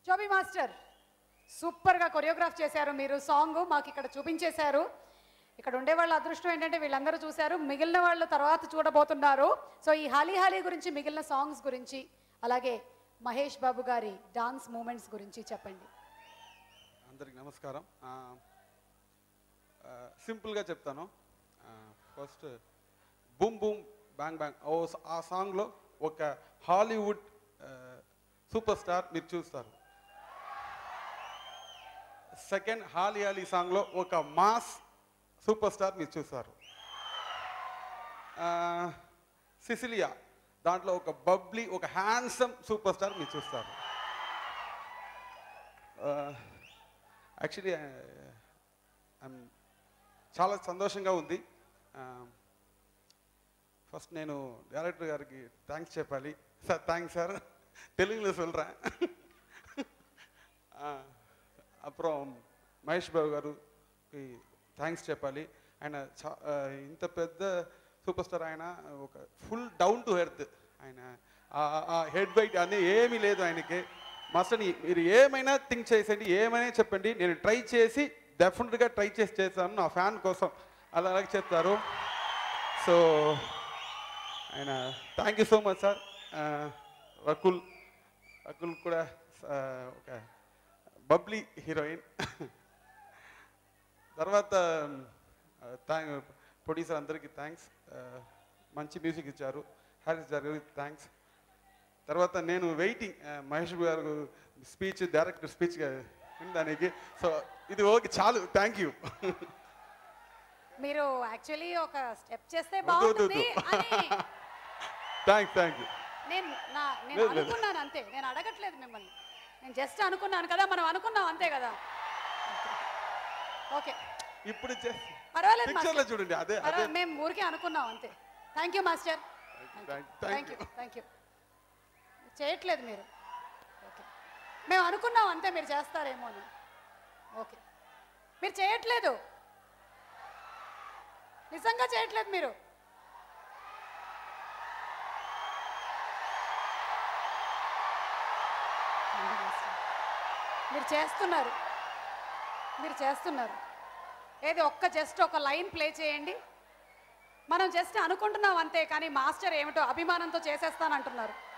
జోబీ master సూపర్గా choreograph చేశారు మీరు సాంగ్ మాకు ఇక్కడ చూపించేశారు ఇక్కడ ఉండే వాళ్ళ అదృష్టం ఏంటంటే వీళ్ళందరూ చూశారు మిగిలిన వాళ్ళు తర్వాత చూడబోతున్నారు సో ఈ హాలీ హాలీ గురించి మిగిలిన సాంగ్స్ గురించి అలాగే మహేష్ బాబు గారి డాన్స్ మూమెంట్స్ గురించి చెప్పండి అందరికి నమస్కారం ఆ, ఆ, సింపుల్గా చెప్తాను ఆ, first boom boom bang bang ఓ స- ఆ సాంగ్లో ఒక హాలీవుడ్ ఆ, సూపర్ స్టార్ మీరు చూస్తారు సెకండ్ హాలీ హాలీ సాంగ్లో ఒక మాస్ సూపర్ స్టార్ మీరు చూస్తారు ఆ, సిసిలియా దాంట్లో ఒక బబ్లీ ఒక హ్యాండ్సమ్ సూపర్ స్టార్ మీరు చూస్తారు యాక్చువల్లీ చాలా సంతోషంగా ఉంది ఫస్ట్ నేను డైరెక్టర్ గారికి థ్యాంక్స్ చెప్పాలి సార్ థ్యాంక్స్ సార్ తెలుగులో சொல்கிறேன் అப்புறம் మహేష్ బాబు గారుకి థ్యాంక్స్ చెప్పాలి ఆయన చా ఆ, ఇంత పెద్ద సూపర్ స్టార్ ఆయన ఒక ఫుల్ డౌన్ టు ఎర్త్ ఆయన ఆ హెడ్ వైట్ అన్నీ ఏమీ లేదు ఆయనకి మాస్టర్ మీరు ఏమైనా థింక్ చేసేయండి ఏమైనా చెప్పండి నేను ట్రై చేసి డెఫినెట్గా ట్రై చేసి చేస్తాను నా ఫ్యాన్ కోసం అలా అలాగే చెప్తారు సో ఆయన thank you so much sir Rakul Rakul కూడా ఆ, ఒక బబ్లీ హీరోయిన్ తర్వాత ప్రొడ్యూసర్ అందరికీ థ్యాంక్స్ మంచి మ్యూజిక్ ఇచ్చారు హారిస్ గారికి థ్యాంక్స్ తర్వాత నేను వెయిటింగ్ మహేష్ గారు స్పీచ్ డైరెక్టర్ స్పీచ్ దానికి సో ఇది ఓకే చాలు థ్యాంక్ యూ మీరు యాక్చువల్లీ ఒక స్టెప్ చేస్తే వద్దు, వద్దు, బాగుంటుంది అని థ్యాంక్స్ థ్యాంక్ యూ నేను నా నేను లేదు, లేదు. అనుకున్నాను అంతే నేను అడగట్లేదు మిమ్మల్ని నేను జస్ట్ అనుకున్నాను కదా మనం అనుకున్నాం అంతే కదా ఓకే ఇప్పుడు పర్వాలేదు పిక్చర్లో మాస్టర్. చూడండి అదే అదే పర్వాలేదు, మేము ఊరికే అనుకున్నాం అంతే thank you master thank thank you you thank you చేయట్లేదు మీరు ఓకే మేము అనుకున్నాం అంతే మీరు చేస్తారేమో అని ఓకే మీరు చేయట్లేదు నిజంగా చేయట్లేదు మీరు మీరు చేస్తున్నారు మీరు చేస్తున్నారు ఏది ఒక్క జస్ట్ ఒక లైన్ ప్లే చేయండి మనం జస్ట్ అనుకుంటున్నాం అంతే కానీ మాస్టర్ ఏమిటో అభిమానంతో చేసేస్తానంటున్నారు